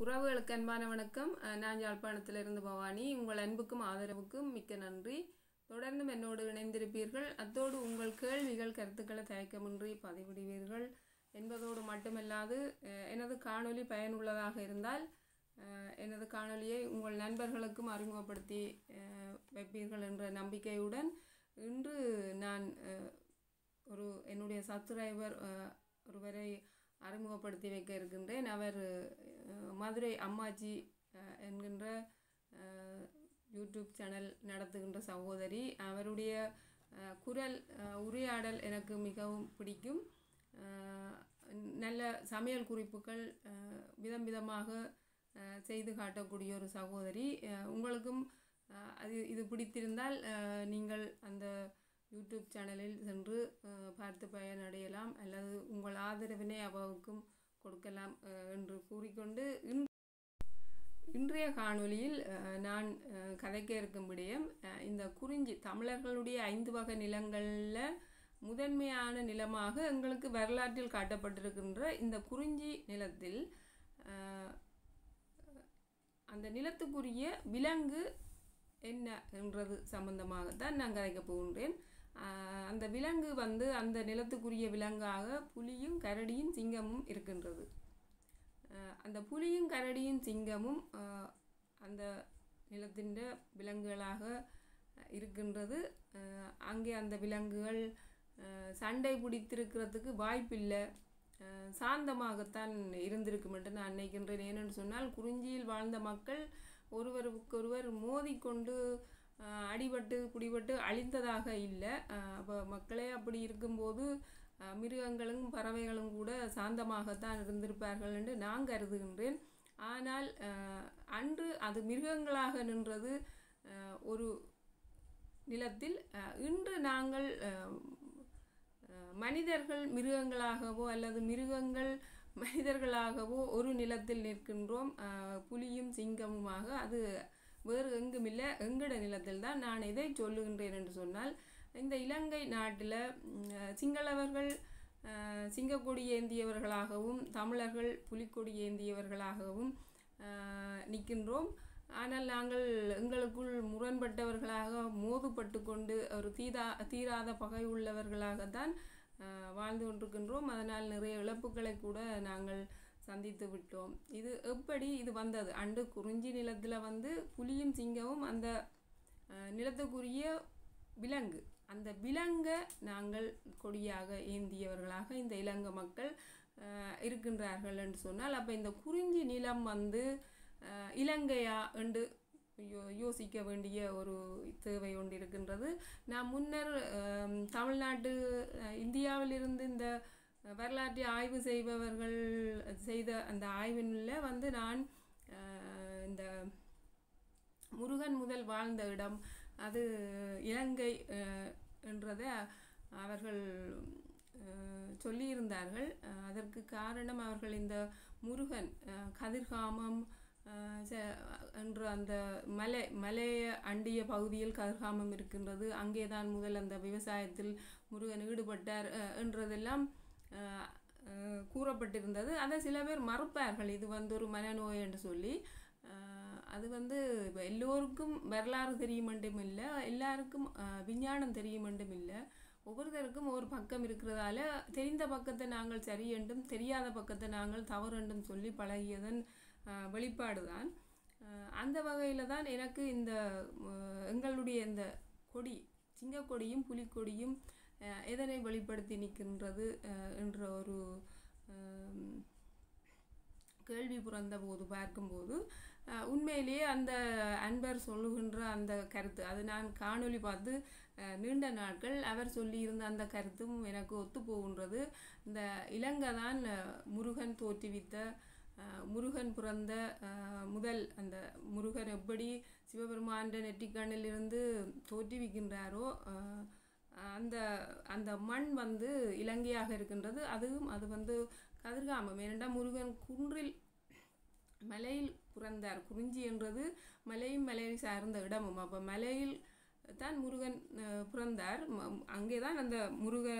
உறவுகளுக்கு அன்பான வணக்கம் அஹ் நான் யாழ்ப்பாணத்திலிருந்து பவானி உங்கள் அன்புக்கும் ஆதரவுக்கும் மிக்க நன்றி தொடர்ந்தும் என்னோடு இணைந்திருப்பீர்கள் அத்தோடு உங்கள் கேள்விகள் கருத்துக்களை தயக்கமின்றி பதிவிடுவீர்கள் என்பதோடு மட்டுமல்லாது அஹ் எனது காணொளி பயனுள்ளதாக இருந்தால் அஹ் எனது காணொளியை உங்கள் நண்பர்களுக்கும் அறிமுகப்படுத்தி அஹ் வைப்பீர்கள் என்ற நம்பிக்கையுடன் இன்று நான் அஹ், ஒரு என்னுடைய சப்ஸ்கிரைபர் ஒருவரை அறிமுகப்படுத்தி வைக்க இருக்கின்றேன் அவர் அஹ், மதுரை அம்மாஜி அஹ், என்கின்ற அஹ், யூடியூப் சேனல் நடத்துகின்ற சகோதரி அவருடைய அஹ், குரல் அஹ், உரையாடல் எனக்கு மிகவும் பிடிக்கும் அஹ், நல்ல சமையல் குறிப்புகள் அஹ், விதம் விதமாக அஹ், செய்து காட்டக்கூடிய ஒரு சகோதரி அஹ், உங்களுக்கும் அஹ், அது இது பிடித்திருந்தால் அஹ், நீங்கள் அந்த யூடியூப் சேனலில் சென்று அஹ், பார்த்து பயனடையலாம் அல்லது உங்கள் ஆதரவினை அவருக்கும் கொடுக்கலாம் அஹ், என்று கூறிக்கொண்டு இன் இன்றைய காணொளியில் அஹ், நான் அஹ், கதைக்க இருக்கும் விடயம் அஹ், இந்த குறிஞ்சி தமிழர்களுடைய ஐந்து வகை நிலங்களில் முதன்மையான நிலமாக எங்களுக்கு வரலாற்றில் காட்டப்பட்டிருக்கின்ற இந்த குறிஞ்சி நிலத்தில் அஹ், அந்த நிலத்துக்குரிய விலங்கு என்ன என்றது சம்பந்தமாகத்தான் நான் கதைக்க போகின்றேன் ஆஹ் அந்த விலங்கு வந்து அந்த நிலத்துக்குரிய விலங்காக புலியும் கரடியும் சிங்கமும் இருக்கின்றது ஆஹ் அந்த புலியும் கரடியும் சிங்கமும் ஆஹ் அந்த நிலத்தின் விலங்குகளாக இருக்கின்றது ஆஹ் அங்கே அந்த விலங்குகள் ஆஹ் சண்டை பிடித்திருக்கிறதுக்கு வாய்ப்பில்லை ஆஹ் சாந்தமாகத்தான் இருந்திருக்கும் என்று நான் நினைக்கின்றேன் ஏனென்று சொன்னால் குறிஞ்சியில் வாழ்ந்த மக்கள் ஒருவருக்கொருவர் மோதிக்கொண்டு ஆஹ் அடிபட்டு குடிபட்டு அழிந்ததாக இல்லை அப்போ மக்களே அப்படி இருக்கும்போது ஆஹ் மிருகங்களும் பறவைகளும் கூட சாந்தமாகத்தான் இருந்திருப்பார்கள் என்று நான் கருதுகின்றேன் ஆனால் ஆஹ் அன்று அது மிருகங்களாக நின்றது ஆஹ் ஒரு நிலத்தில் ஆஹ் இன்று நாங்கள் ஆஹ் அஹ் மனிதர்கள் மிருகங்களாகவோ அல்லது மிருகங்கள் மனிதர்களாகவோ ஒரு நிலத்தில் நிற்கின்றோம் அஹ் புலியும் சிங்கமுமாக அது வேறு எங்குமில்லை எங்கட நிலத்தில் தான் நான் இதை சொல்லுகின்றேன் என்று சொன்னால் இந்த இலங்கை நாட்டில் சிங்களவர்கள் அஹ் சிங்கக்கொடி ஏந்தியவர்களாகவும் தமிழர்கள் புலிக்கொடி ஏந்தியவர்களாகவும் அஹ் நிற்கின்றோம் ஆனால் நாங்கள் எங்களுக்குள் முரண்பட்டவர்களாக மோதுபட்டு கொண்டு ஒரு தீதா தீராத பகை உள்ளவர்களாகத்தான் ஆஹ், வாழ்ந்து கொண்டிருக்கின்றோம் அதனால் நிறைய இழப்புகளை கூட நாங்கள் சந்தித்து விட்டோம் இது எப்படி இது வந்தது அண்டு குறிஞ்சி நிலத்தில் வந்து புலியும் சிங்கமும் அந்த ஆஹ், நிலத்துக்குரிய விலங்கு அந்த விலங்கை நாங்கள் கொடியாக ஏந்தியவர்களாக இந்த இலங்கை மக்கள் ஆஹ், இருக்கின்றார்கள் என்று சொன்னால் அப்போ இந்த குறிஞ்சி நிலம் வந்து ஆஹ், இலங்கையா என்று யோ யோசிக்க வேண்டிய ஒரு தேவை ஒன்று இருக்கின்றது நான் முன்னர் ஆம், தமிழ்நாட்டு அஹ், இந்தியாவிலிருந்து இந்த வரலாற்றை ஆய்வு செய்பவர்கள் செய்த அந்த ஆய்வினில் வந்து நான் ஆஹ், இந்த முருகன் முதல் வாழ்ந்த இடம் அது இலங்கை அஹ், என்றதை அவர்கள் அஹ், சொல்லியிருந்தார்கள் அஹ், அதற்கு காரணம் அவர்கள் இந்த முருகன் அஹ், கதிர்காமம் அஹ், ச- என்ற அந்த மலை மலையை அண்டிய பகுதியில் கதிர்காமம் இருக்கின்றது அங்கே தான் முதல் அந்த விவசாயத்தில் முருகன் ஈடுபட்டார் அஹ், என்றதெல்லாம் அஹ், அஹ், கூறப்பட்டிருந்தது அதை சில பேர் மறுப்பார்கள் இது வந்து ஒரு மனநோய் என்று சொல்லி அஹ், அது வந்து இப்ப எல்லோருக்கும் வரலாறு தெரிய மட்டும் இல்லை எல்லாருக்கும் அஹ், விஞ்ஞானம் தெரிய மட்டும் இல்லை ஒவ்வொருத்தருக்கும் ஒரு பக்கம் இருக்கிறதால தெரிந்த பக்கத்தை நாங்கள் சரி என்றும் தெரியாத பக்கத்தை நாங்கள் தவறு என்றும் சொல்லி பழகியதன் அஹ், வெளிப்பாடுதான் அஹ், அந்த வகையில் தான் எனக்கு இந்த அஹ், எங்களுடைய இந்த கொடி சிங்கக்கொடியும் புலிக்கொடியும் அஹ், எதனை வெளிப்படுத்தி நிற்கின்றது அஹ், என்ற ஒரு அஹ், கேள்வி பிறந்த போது பார்க்கும்போது அஹ், உண்மையிலேயே அந்த அன்பர் சொல்லுகின்ற அந்த கருத்து அது நான் காணொளி பார்த்து அஹ், நீண்ட நாட்கள் அவர் சொல்லியிருந்த அந்த கருத்தும் எனக்கு ஒத்து போகின்றது இந்த இலங்கை தான் அஹ், முருகன் தோற்றுவித்த அஹ், முருகன் பிறந்த அஹ், முதல் அந்த முருகன் எப்படி சிவபெருமான் நெற்றிக்கண்ணிலிருந்து தோற்றுவிக்கின்றாரோ அஹ், அந்த அந்த மண் வந்து இலங்கையாக இருக்கின்றது அதுவும் அது வந்து கதிர்காமம் ஏனென்றால் முருகன் குன்றில் மலையில் பிறந்தார் குறிஞ்சி என்றது மலையும் மலையை சார்ந்த இடமும் அப்போ மலையில் தான் முருகன் அஹ், பிறந்தார் ம- அங்கே தான் அந்த முருக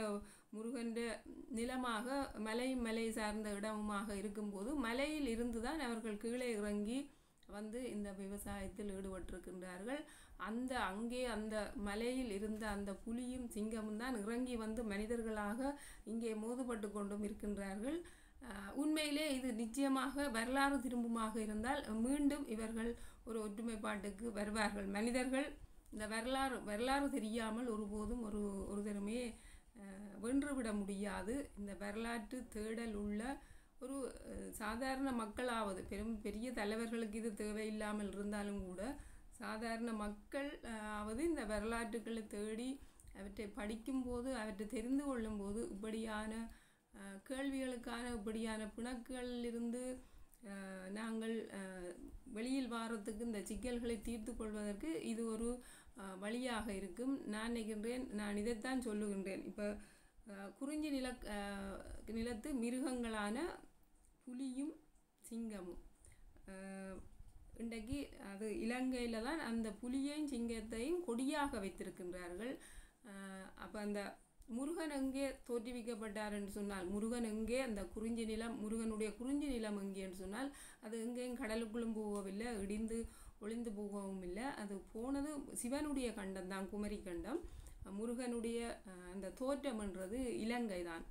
முருகன்ற நிலமாக மலை மலை சார்ந்த இடமுமாக இருக்கும்போது மலையில் இருந்து தான் அவர்கள் கீழே இறங்கி வந்து இந்த விவசாயத்தில் ஈடுபட்டிருக்கின்றார்கள் அந்த அங்கே அந்த மலையில் இருந்த அந்த புலியும் சிங்கமும் தான் இறங்கி வந்து மனிதர்களாக இங்கே மோதுபட்டு கொண்டும் இருக்கின்றார்கள் அஹ் உண்மையிலே இது நிச்சயமாக வரலாறு திரும்புமாக இருந்தால் மீண்டும் இவர்கள் ஒரு ஒற்றுமைப்பாட்டுக்கு வருவார்கள் மனிதர்கள் இந்த வரலாறு வரலாறு தெரியாமல் ஒருபோதும் ஒரு ஒரு தரமே அஹ், வென்றுவிட முடியாது இந்த வரலாற்று தேடல் உள்ள ஒரு அஹ், சாதாரண மக்களாவது பெரும் பெரிய தலைவர்களுக்கு இது தேவையில்லாமல் இருந்தாலும் கூட சாதாரண மக்கள் அஹ், ஆவது இந்த வரலாற்றுக்களை தேடி அவற்றை படிக்கும்போது அவற்றை தெரிந்து கொள்ளும்போது இப்படியான அஹ், கேள்விகளுக்கான இப்படியான பிணக்குகளிலிருந்து அஹ், நாங்கள் அஹ், வெளியில் வாரத்துக்கு இந்த சிக்கல்களை தீர்த்து கொள்வதற்கு இது ஒரு அஹ், வழியாக இருக்கும் நான் நினைக்கின்றேன் நான் இதைத்தான் சொல்லுகின்றேன் இப்போ குறிஞ்சி நில அஹ், நிலத்து மிருகங்களான புலியும் சிங்கமும் அஹ், இன்றைக்கு அது இலங்கையில் தான் அந்த புலியையும் சிங்கத்தையும் கொடியாக வைத்திருக்கின்றார்கள் அப்போ அந்த முருகன் எங்கே தோற்றுவிக்கப்பட்டார் என்று சொன்னால் முருகன் எங்கே அந்த குறிஞ்சி நிலம் முருகனுடைய குறிஞ்சி நிலம் எங்கே என்று சொன்னால் அது எங்கேயும் கடலுக்குள்ளும் போகவில்லை இடிந்து ஒளிந்து போகவும் இல்லை அது போனது சிவனுடைய கண்டம் தான் குமரி கண்டம் முருகனுடைய அஹ், அந்த தோற்றம்ன்றது இலங்கை தான்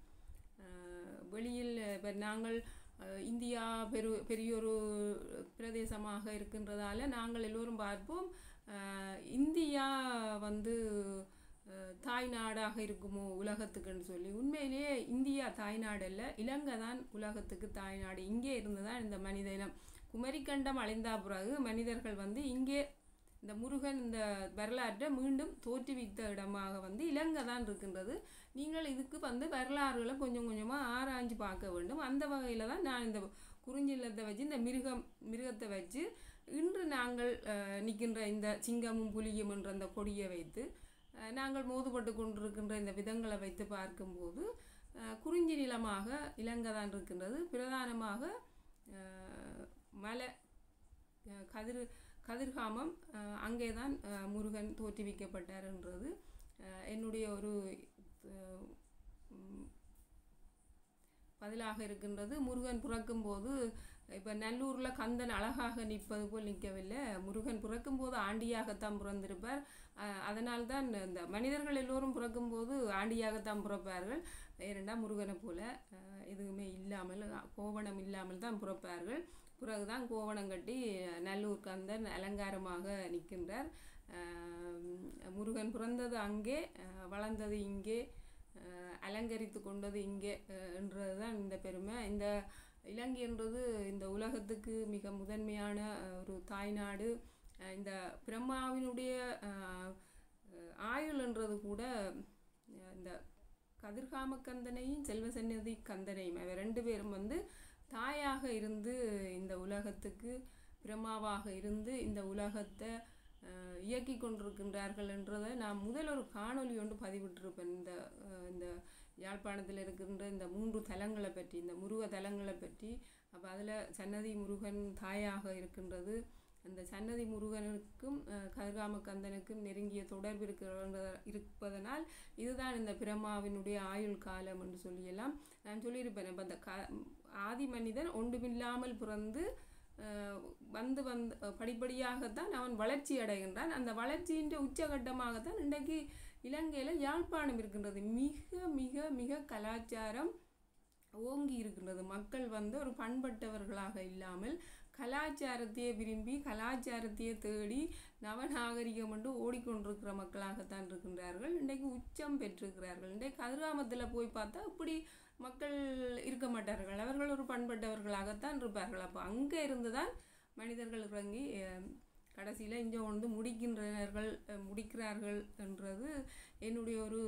அஹ், வெளியில் இப்போ நாங்கள் அஹ், இந்தியா பெரு பெரியொரு பிரதேசமாக இருக்கின்றதால நாங்கள் எல்லோரும் பார்ப்போம் அஹ், இந்தியா வந்து அஹ், தாய் நாடாக இருக்குமோ உலகத்துக்குன்னு சொல்லி உண்மையிலேயே இந்தியா தாய்நாடு அல்ல இலங்கை தான் உலகத்துக்கு தாய்நாடு இங்கே இருந்து தான் இந்த மனித இனம் குமரிக்கண்டம் அழிந்தா பிறகு மனிதர்கள் வந்து இங்கே இந்த முருகன் இந்த வரலாற்றை மீண்டும் தோற்றுவித்த இடமாக வந்து இலங்கை தான் இருக்கின்றது நீங்கள் இதுக்கு வந்து வரலாறுகளை கொஞ்சம் கொஞ்சமாக ஆராய்ஞ்சு பார்க்க வேண்டும் அந்த வகையில் தான் நான் இந்த குறிஞ்சிலத்தை வச்சு இந்த மிருகம் மிருகத்தை வச்சு இன்று நாங்கள் அஹ், நிற்கின்ற இந்த சிங்கமும் புலியும் என்ற அந்த கொடியை வைத்து அஹ், நாங்கள் மோதுபட்டு கொண்டிருக்கின்ற இந்த விதங்களை வைத்து பார்க்கும்போது அஹ், குறிஞ்சி நிலமாக இலங்கை தான் இருக்கின்றது பிரதானமாக அஹ், மலை அஹ், கதிர் கதிர்காமம் அஹ், அங்கே தான் அஹ், முருகன் தோற்றுவிக்கப்பட்டார்ன்றது அஹ், என்னுடைய ஒரு அஹ், ம், பதிலாக இருக்கின்றது முருகன் பிறக்கும்போது இப்போ நல்லூரில் கந்தன் அழகாக நிற்பது போல் நிற்கவில்லை முருகன் பிறக்கும்போது ஆண்டியாகத்தான் பிறந்திருப்பார் அஹ், அதனால்தான் இந்த மனிதர்கள் எல்லோரும் பிறக்கும்போது ஆண்டியாகத்தான் பிறப்பார்கள் ஏனெண்டா முருகனை போல அஹ், எதுவுமே இல்லாமல் கோவணம் இல்லாமல் தான் பிறப்பார்கள் பிறகுதான் கோவணம் கட்டி நல்லூர் கந்தன் அலங்காரமாக நிற்கின்றார் அஹ், முருகன் பிறந்தது அங்கே அஹ், வளர்ந்தது இங்கே அஹ், அலங்கரித்து கொண்டது இங்கே அஹ், என்றதுதான் இந்த பெருமை இந்த இலங்கை என்றது இந்த உலகத்துக்கு மிக முதன்மையான அஹ், ஒரு தாய்நாடு அஹ், இந்த பிரம்மாவினுடைய அஹ், அஹ், ஆயுள் என்றது கூட அஹ், இந்த கதிர்காம கந்தனையும் செல்வசன்னதி கந்தனையும் அவர் ரெண்டு பேரும் வந்து தாயாக இருந்து இந்த உலகத்துக்கு பிரம்மாவாக இருந்து இந்த உலகத்தை அஹ், இயக்கி கொண்டிருக்கின்றார்கள் என்றதை நான் முதல் ஒரு காணொளி ஒன்று பதிவிட்டிருப்பேன் இந்த அஹ், இந்த யாழ்ப்பாணத்தில் இருக்கின்ற இந்த மூன்று தலங்களை பற்றி இந்த முருக தலங்களை பற்றி அப்போ அதில் சன்னதி முருகன் தாயாக இருக்கின்றது அந்த சன்னதி முருகனுக்கும் அஹ், கதிர்காம கந்தனுக்கும் நெருங்கிய தொடர்பு இருக்கிற இருப்பதனால் இதுதான் இந்த பிரம்மாவினுடைய ஆயுள் காலம் என்று சொல்லியெல்லாம் நான் சொல்லியிருப்பேன் இப்போ அந்த க ஆதி மனிதன் ஒன்றுமில்லாமல் பிறந்து அஹ், வந்து வந்து அஹ், படிப்படியாகத்தான் அவன் வளர்ச்சி அடைகின்றான் அந்த வளர்ச்சியின் உச்சகட்டமாகத்தான் இன்றைக்கு இலங்கையில் யாழ்ப்பாணம் இருக்கின்றது மிக மிக மிக கலாச்சாரம் ஓங்கி இருக்கின்றது மக்கள் வந்து ஒரு பண்பட்டவர்களாக இல்லாமல் கலாச்சாரத்தையே விரும்பி கலாச்சாரத்தையே தேடி நவநாகரிகம் என்று ஓடிக்கொண்டிருக்கிற மக்களாகத்தான் இருக்கின்றார்கள் இன்றைக்கு உச்சம் பெற்றிருக்கிறார்கள் இன்றைக்கு கதிராமத்தில் போய் பார்த்தா இப்படி மக்கள் இருக்க மாட்டார்கள் அவர்கள் ஒரு பண்பட்டவர்களாகத்தான் இருப்பார்கள் அப்போ அங்கே இருந்து தான் மனிதர்கள் இறங்கி கடைசியில் இங்கே வந்து முடிக்கின்றனர்கள் அஹ், முடிக்கிறார்கள் என்றது என்னுடைய ஒரு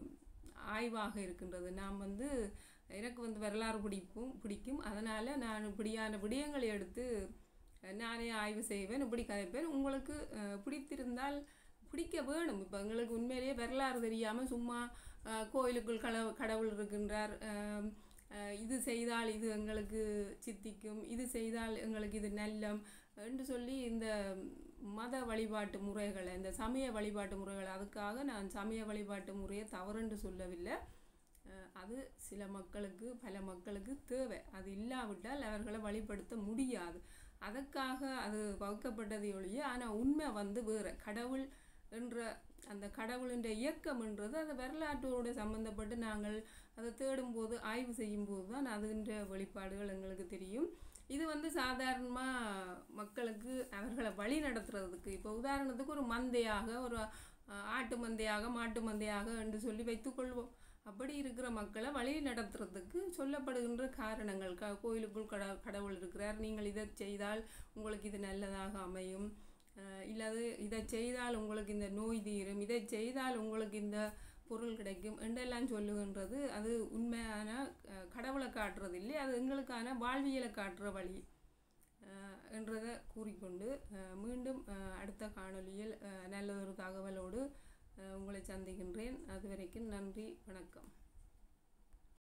ஆய்வாக இருக்கின்றது நாம் வந்து எனக்கு வந்து வரலாறு பிடிக்கும் பிடிக்கும் அதனால் நான் இப்படியான விடயங்களை எடுத்து அஹ், நானே ஆய்வு செய்வேன் இப்படி கதைப்பேன் உங்களுக்கு அஹ், பிடித்திருந்தால் பிடிக்க வேணும் இப்போ எங்களுக்கு உண்மையிலேயே வரலாறு தெரியாமல் சும்மா அஹ், கோயிலுக்குள் கடவு கடவுள் இருக்கின்றார் அஹ், அஹ், இது செய்தால் இது எங்களுக்கு சித்திக்கும் இது செய்தால் எங்களுக்கு இது நல்லம் என்று சொல்லி இந்த மத வழிபாட்டு முறைகளை இந்த சமய வழிபாட்டு முறைகள் அதுக்காக நான் சமய வழிபாட்டு முறையை தவறுன்னு சொல்லவில்லை அஹ், அது சில மக்களுக்கு பல மக்களுக்கு தேவை அது இல்லாவிட்டால் அவர்களை வழிபடுத்த முடியாது அதற்காக அது வகுக்கப்பட்டதை ஒழிய ஆனால் உண்மை வந்து வேறு கடவுள் என்ற அந்த கடவுளின் இயக்கம்ன்றது அது வரலாற்றோடு சம்மந்தப்பட்டு நாங்கள் அதை தேடும்போது ஆய்வு செய்யும்போது தான் அதுன்ற வெளிப்பாடுகள் எங்களுக்கு தெரியும் இது வந்து சாதாரணமாக மக்களுக்கு அவர்களை வழி நடத்துறதுக்கு இப்போ உதாரணத்துக்கு ஒரு மந்தையாக ஒரு அஹ், ஆட்டு மந்தையாக மாட்டு மந்தையாக என்று சொல்லி வைத்துக்கொள்வோம் அப்படி இருக்கிற மக்களை வழி நடத்துறதுக்கு சொல்லப்படுகின்ற காரணங்கள் க கோயிலுக்குள் கட கடவுள் இருக்கிறார் நீங்கள் இதை செய்தால் உங்களுக்கு இது நல்லதாக அமையும் அஹ் இல்லாது இதை செய்தால் உங்களுக்கு இந்த நோய் தீரும் இதை செய்தால் உங்களுக்கு இந்த பொருள் கிடைக்கும் என்றெல்லாம் சொல்லுகின்றது அது உண்மையான அஹ், கடவுளை காட்டுறது இல்லை அது எங்களுக்கான வாழ்வியலை காட்டுற வழி அஹ், என்றதை கூறிக்கொண்டு அஹ், மீண்டும் அஹ், அடுத்த காணொளியில் அஹ், நல்லதொரு தகவலோடு அஹ், உங்களை சந்திக்கின்றேன் அதுவரைக்கும் நன்றி வணக்கம்